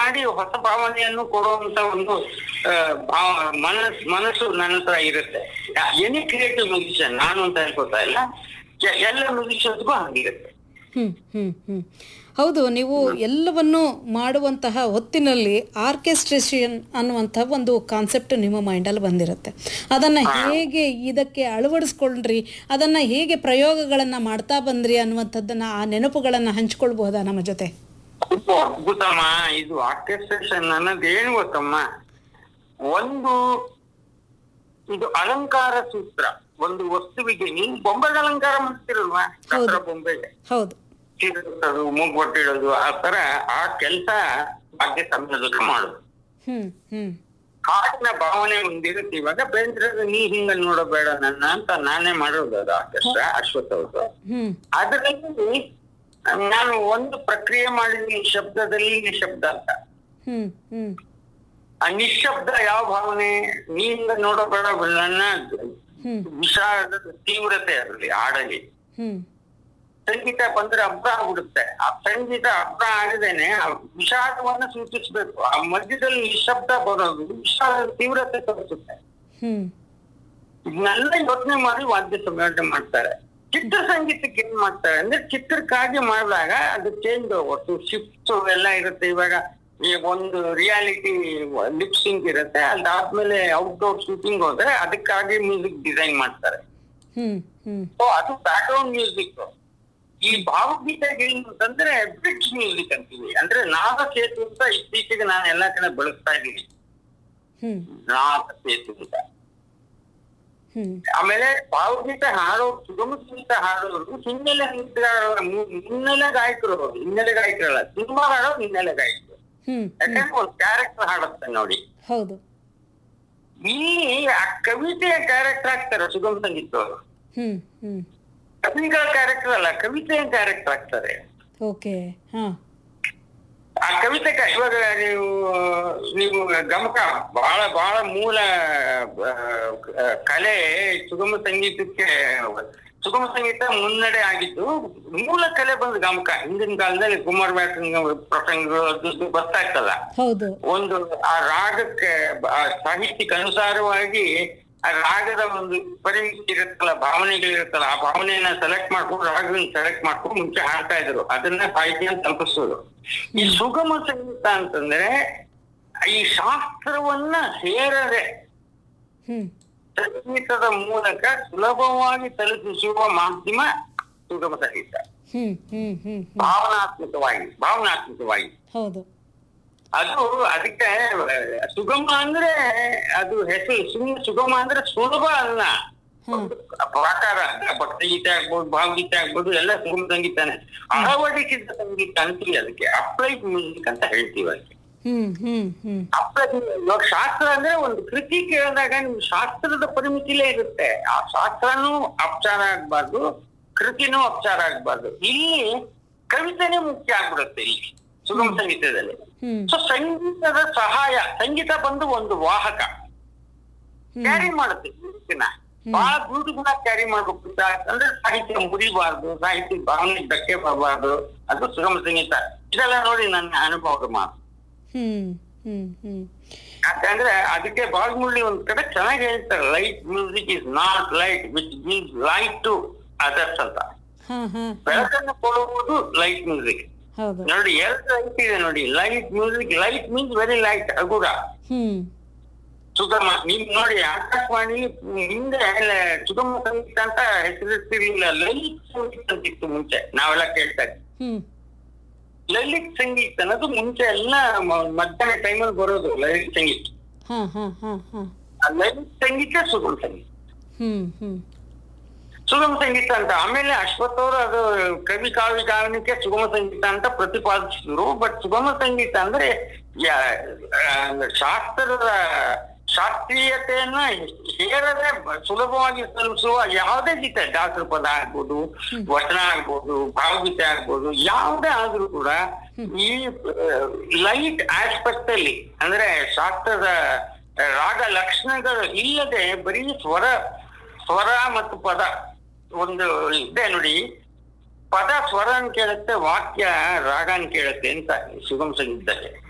ಮಾಡಿ ಹೊಸ ಭಾವನೆಯನ್ನು ಕೊಡುವಂತ ಒಂದು ಆ, ಭಾವ- ಮನಸ್ ಮನಸ್ಸು ನನ್ನ ಹತ್ರ ಇರುತ್ತೆ ಎನಿ ಕ್ರಿಯೇಟಿವ್ ಮ್ಯೂಸಿಷಿಯನ್ ನಾನು ಅಂತ ಹೇಳ್ಕೊತಾ ಇಲ್ಲ ಎ- ಎಲ್ಲ ಮ್ಯೂಸಿಷಿಯನ್ಸ್ಗೂ ಹಾಗಿರುತ್ತೆ ಹ್ಮ್ ಹ್ಮ್ ಹ್ಮ್ ಹೌದು ನೀವು ಎಲ್ಲವನ್ನು ಮಾಡುವಂತಹ ಹೊತ್ತಿನಲ್ಲಿ ಆರ್ಕೆಸ್ಟ್ರೇಷನ್ ಅನ್ನುವಂಥ ಒಂದು ಕಾನ್ಸೆಪ್ಟ್ ನಿಮ್ಮ ಮೈಂಡಲ್ಲಿ ಬಂದಿರುತ್ತೆ ಅದನ್ನು ಹೇಗೆ ಇದಕ್ಕೆ ಅಳವಡಿಸ್ಕೊಂಡ್ರಿ ಅದನ್ನು ಹೇಗೆ ಪ್ರಯೋಗಗಳನ್ನು ಮಾಡ್ತಾ ಬಂದ್ರಿ ಅನ್ನುವಂಥದ್ದನ್ನು ಆ ನೆನಪುಗಳನ್ನು ಹಂಚ್ಕೊಳ್ಬಹುದಾ ನಮ್ಮ ಜೊತೆ ಇದು ಅದ್ಭುತಮ್ಮ ಇದು ಆರ್ಕೆಸ್ಟ್ರೇಷನ್ ಅನ್ನೋದು ಏನು ಗೊತ್ತಮ್ಮ ಒಂದು ಇದು ಅಲಂಕಾರ ಸೂತ್ರ ಒಂದು ವಸ್ತುವಿಗೆ ನೀವು ಬೊಂಬೆಗೆ ಅಲಂಕಾರ ಮಾಡ್ತಿರಲ್ವಾ ದಸರಾ ಬೊಂಬೆಗೆ ಹೌದು ಸೀರೆದು ಮೂಗ್ಬೊಟ್ಟಿಡೋದು ಆ ತರ ಆ ಕೆಲಸ ಭಾಗ್ಯ ಸಂಯೋಜನೆ ಮಾಡೋದು ಹ್ಮ್ ಹ್ಮ್ ಹಾಡಿನ ಭಾವನೆ ಒಂದಿರುತ್ತೆ ಇವಾಗ ಬೇಂದ್ರದ ನೀ ಹಿಂಗ ನೋಡಬೇಡ ನನ್ನ ಅಂತ ನಾನೇ ಮಾಡೋದು ಅದು ಆರ್ಕೆಸ್ಟ್ರಾ ಅಶ್ವಥ್ ಅವ್ರದ್ದು ಹ್ಮ್ ಅದರಲ್ಲಿ ನಾನು ಒಂದು ಪ್ರಕ್ರಿಯೆ ಮಾಡಿದ್ದೀನಿ ಶಬ್ದದಲ್ಲಿ ನಿಶಬ್ದ ಅಂತ ಹ್ಮ್ ಹ್ಮ್ ಆ ನಿಶಬ್ದ ಯಾವ ಭಾವನೆ ನೀಯಿಂದ ನೋಡಬೇಡ ನನ್ನ ಹ್ಮ್ ವಿಷಾದದ ತೀವ್ರತೆ ಅದರಲ್ಲಿ ಹಾಡಲ್ಲಿ ಹ್ಮ್ ಸಂಗೀತ ಬಂದ್ರೆ ಹಬ್ಬ ಆಗ್ಬಿಡುತ್ತೆ ಆ ಸಂಗೀತ ಹಬ್ಬ ಆಗದೇನೆ ಆ ವಿಷಾದವನ್ನ ಸೂಚಿಸ್ಬೇಕು ಆ ಮಧ್ಯದಲ್ಲಿ ನಿಶಬ್ದ ಬರೋದು ವಿಷಾದದ ತೀವ್ರತೆ ತೋರಿಸುತ್ತೆ ಹ್ಮ್ ಇದನ್ನೆಲ್ಲ ಯೋಚನೆ ಮಾಡಿ ವಾದ್ಯ ಸಂಯೋಜನೆ ಮಾಡ್ತಾರೆ ಚಿತ್ರ ಸಂಗೀತಕ್ಕೆ ಏನ್ ಮಾಡ್ತಾರೆ ಅಂದ್ರೆ ಚಿತ್ರಕ್ಕಾಗಿ ಮಾಡಿದಾಗ ಅದು ಚೇಂಜ್ ಒಟ್ಟು ಶಿಫ್ಟ್ಸ್ ಎಲ್ಲ ಇರುತ್ತೆ ಇವಾಗ ಈ ಒಂದು ರಿಯಾಲಿಟಿ ಲಿಪ್ಸಿಂಗ್ ಇರುತ್ತೆ ಅದಾದ್ಮೇಲೆ ಔಟ್ಡೋರ್ ಶೂಟಿಂಗ್ ಹೋದ್ರೆ ಅದಕ್ಕಾಗಿ ಮ್ಯೂಸಿಕ್ ಡಿಸೈನ್ ಮಾಡ್ತಾರೆ ಹ್ಮ್ ಹ್ಮ್ ಸೊ ಅದು ಬ್ಯಾಕ್ಗ್ರೌಂಡ್ ಮ್ಯೂಸಿಕ್ ಈ ಭಾವಗೀತೆಗೆ ಏನು ಅಂತಂದ್ರೆ ಬ್ರಿಡ್ಜ್ ಮ್ಯೂಸಿಕ್ ಅಂತೀವಿ ಅಂದ್ರೆ ನಾದ ಸೇತು ಅಂತ ಇತ್ತೀಚೆಗೆ ನಾನು ಎಲ್ಲಾ ಕಡೆ ಬಳಸ್ತಾ ಇದ್ದೀನಿ ಹ್ಮ್ ನಾದ ಸೇತು ಅಂತ ಹ್ಮ್ ಆಮೇಲೆ ಭಾವಗೀತೆ ಹಾಡೋ ಸುಗಮ ಸಂಗೀತ ಹಾಡೋರು ಹಿನ್ನೆಲೆ ಗೀತೆಗಾರರ ಮು- ಹಿನ್ನೆಲೆ ಗಾಯಕರು ಅವರು ಹಿನ್ನೆಲೆ ಗಾಯಕರಲ್ಲ ಸಿನಿಮಾ ಹಾಡೋರು ಹಿನ್ನೆಲೆ ಗಾಯಕರು ಹ್ಮ್ ಯಾಕಂದ್ರೆ ಒಂದು ಕ್ಯಾರೆಕ್ಟರ್ ಹಾಡುತ್ತೆ ನೋಡಿ ಹೌದು ಇಲ್ಲಿ ಆ ಕವಿತೆಯ ಕ್ಯಾರೆಕ್ಟರ್ ಆಗ್ತಾರೆ ಸುಗಮ ಸಂಗೀತವರು ಹ್ಮ್ ಹ್ಮ್ ಕವಿಗಳ ಕ್ಯಾರೆಕ್ಟರ್ ಅಲ್ಲ ಕವಿತೆಯ ಕ್ಯಾರೆಕ್ಟರ್ ಆಗ್ತಾರೆ ಓಕೆ ಹಾ ಆ ಕವಿತೆ ಕ- ಇವಾಗ ನೀವು ನೀವು ಗಮಕ ಬಹಳ ಬಹಳ ಮೂಲ ಆ, ಕಲೆ ಸುಗಮ ಸಂಗೀತಕ್ಕೆ ಸುಗಮ ಸಂಗೀತ ಮುನ್ನಡೆ ಆಗಿದ್ದು ಮೂಲ ಕಲೆ ಬಂದು ಗಮಕ ಹಿಂದಿನ ಕಾಲದಲ್ಲಿ ಕುಮಾರ ವ್ಯಾಸಂಗ ಪ್ರಸಂಗಗಳು ಅದು ಇದು ಬರ್ತಾ ಇತ್ತಲ್ಲ ಹೌದು ಒಂದು ಆ ರಾಗಕ್ಕೆ ಆ ಸಾಹಿತ್ಯಕ್ಕೆ ಅನುಸಾರವಾಗಿ ಆ ರಾಗದ ಒಂದು ಪರಿಮಿತಿ ಇರುತ್ತಲ್ಲ ಭಾವನೆಗಳಿರುತ್ತಲ್ಲ ಆ ಭಾವನೆಯನ್ನ ಸೆಲೆಕ್ಟ್ ಮಾಡ್ಕೊಂಡು ರಾಗಗಳನ್ನ ಸೆಲೆಕ್ಟ್ ಮಾಡ್ಕೊಂಡು ಮುಂಚೆ ಹಾಡ್ತಾ ಇದ್ರು ಅದನ್ನ ಸಾಹಿತ್ಯ ತಲುಪಿಸೋದು ಈ ಸುಗಮ ಸಂಗೀತ ಅಂತಂದ್ರೆ ಈ ಶಾಸ್ತ್ರವನ್ನ ಸೇರದೆ ಹ್ಮ್ ಸಂಗೀತದ ಮೂಲಕ ಸುಲಭವಾಗಿ ತಲುಪಿಸುವ ಮಾಧ್ಯಮ ಸುಗಮ ಸಂಗೀತ ಹ್ಮ್ ಹ್ಮ್ ಹ್ಮ್ ಹ್ಮ್ ಭಾವನಾತ್ಮಕವಾಗಿ ಭಾವನಾತ್ಮಕವಾಗಿ ಹೌದು ಅದು ಅದಕ್ಕೆ ಆ, ಸುಗಮ ಅಂದ್ರೆ ಅದು ಹೆಸರು ಸುಮ್ಮನೆ ಸುಗಮ ಅಂದ್ರೆ ಸುಲಭ ಅಲ್ಲ ಒಂದು ಪ್ರಕಾರ ಭಕ್ತಿಗೀತೆ ಆಗ್ಬೋದು ಭಾವಗೀತೆ ಆಗ್ಬೋದು ಎಲ್ಲ ಸುಗಮ ಸಂಗೀತನೇ ಅಳವಡಿಸಿದ ಸಂಗೀತ ಅಂತೀವಿ ಅದಕ್ಕೆ ಅಪ್ಲೈಡ್ ಮ್ಯೂಸಿಕ್ ಅಂತ ಹೇಳ್ತೀವಿ ಅದಕ್ಕೆ ಹ್ಮ್ ಹ್ಮ್ ಹ್ಮ್ ಅಪ್ಲೈಡ್ ಇವಾಗ ಶಾಸ್ತ್ರ ಅಂದ್ರೆ ಒಂದು ಕೃತಿ ಕೇಳಿದಾಗ ನಿಮ್ ಶಾಸ್ತ್ರದ ಪರಿಮಿತಿಲೇ ಇರುತ್ತೆ ಆ ಶಾಸ್ತ್ರನೂ ಅಪಚಾರ ಆಗ್ಬಾರ್ದು ಕೃತಿನೂ ಅಪಚಾರ ಆಗ್ಬಾರ್ದು ಇಲ್ಲಿ ಕವಿತೆನೇ ಮುಖ್ಯ ಆಗ್ಬಿಡುತ್ತೆ ಇಲ್ಲಿ ಸುಗಮ ಸಂಗೀತದಲ್ಲಿ ಹ್ಮ್ ಸೊ ಸಂಗೀತದ ಸಹಾಯ ಸಂಗೀತ ಬಂದು ಒಂದು ವಾಹಕ ಕ್ಯಾರಿ ಮಾಡುತ್ತೆ ಮ್ಯೂಸಿಕ್ನ ಬಹಳ ಬ್ಯೂಟಿಫುಲ್ ಆಗಿ ಕ್ಯಾರಿ ಮಾಡ್ಬೇಕು ಸಾ- ಅಂದ್ರೆ ಸಾಹಿತ್ಯ ಮುರಿಬಾರ್ದು ಸಾಹಿತ್ಯ ಭಾವನೆ ಧಕ್ಕೆ ಬರಬಾರ್ದು ಅದು ಸುಗಮ ಸಂಗೀತ ಇದೆಲ್ಲ ನೋಡಿ ನನ್ನ ಅನುಭವದ ಮಾತು ಹ್ಮ್ ಹ್ಮ್ ಹ್ಮ್ ಯಾಕಂದ್ರೆ ಅದಕ್ಕೆ ಬಾಗ್ಮುಳ್ಳಿ ಒಂದ್ ಕಡೆ ಚೆನ್ನಾಗಿ ಹೇಳ್ತಾರೆ light music is not light which gives light to others ಅಂತ ಹಾ ಹಾ ಬೆಳಕನ್ನು ಕೊಡುವುದು ಲೈಟ್ ಮ್ಯೂಸಿಕ್ ಹೌದು ನೋಡಿ ಎರಡು ಲೈಟ್ ಇದೆ ನೋಡಿ light music light means very light ಹಗುರ ಹ್ಮ್ ಸುಗಮ ನಿಮ್ ನೋಡಿ ಆಕಾಶವಾಣಿ ಹಿಂದೆ ಎಲ್ಲ ಸುಗಮ ಸಂಗೀತ ಅಂತ ಹೆಸರಿರ್ತಿರ್ಲಿಲ್ಲ ಲಲಿತ್ ಸಂಗೀತ ಅಂತಿತ್ತು ಮುಂಚೆ ನಾವೆಲ್ಲ ಕೇಳ್ತಾ ಇದ್ವಿ ಹ್ಮ್ ಲಲಿತ್ ಸಂಗೀತ ಅನ್ನೋದು ಮುಂಚೆ ಎಲ್ಲ ಮ- ಮಧ್ಯಾಹ್ನ ಟೈಮಲ್ಲಿ ಬರೋದು ಲಲಿತ್ ಸಂಗೀತ ಹಾ ಹಾ ಹಾ ಹಾ ಆ ಲಲಿತ್ ಸಂಗೀತ ಸುಗಮ ಸಂಗೀತ ಹ್ಮ್ ಹ್ಮ್ ಸುಗಮ ಸಂಗೀತ ಅಂತ ಆಮೇಲೆ ಅಶ್ವಥ್ ಅವರು ಅದು ಕವಿ ಕಾವ್ಯ ಕಾವ್ಯಕ್ಕೆ ಸುಗಮ ಸಂಗೀತ ಅಂತ ಪ್ರತಿಪಾದಿಸಿದ್ರು ಬಟ್ ಸುಗಮ ಸಂಗೀತ ಅಂದ್ರೆ ಯಾ- ಆ, ಶಾಸ್ತ್ರದ ಶಾಸ್ತ್ರೀಯತೆಯನ್ನ ಹೇರದೆ ಬ- ಸುಲಭವಾಗಿ ಸಲ್ಲಿಸುವ ಯಾವುದೇ ಗೀತೆ ದಾಸರ ಪದ ಆಗ್ಬೋದು ವಚನ ಆಗ್ಬೋದು ಭಾವಗೀತೆ ಆಗ್ಬೋದು ಯಾವುದೇ ಆದ್ರೂ ಕೂಡ ಈ ಲೈಟ್ ಆಸ್ಪೆಕ್ಟ್ ಅಲ್ಲಿ ಅಂದ್ರೆ ಶಾಸ್ತ್ರದ ರಾಗ ಲಕ್ಷಣಗಳು ಇಲ್ಲದೆ ಬರೀ ಸ್ವರ ಸ್ವರ ಮತ್ತು ಪದ ಒಂದು ಇದೆ ನೋಡಿ ಪದ ಸ್ವರನ್ ಕೇಳುತ್ತೆ ವಾಕ್ಯ ರಾಗನ್ ಕೇಳುತ್ತೆ ಅಂತ ಸುಗಮ ಸಂಗೀತದಲ್ಲಿ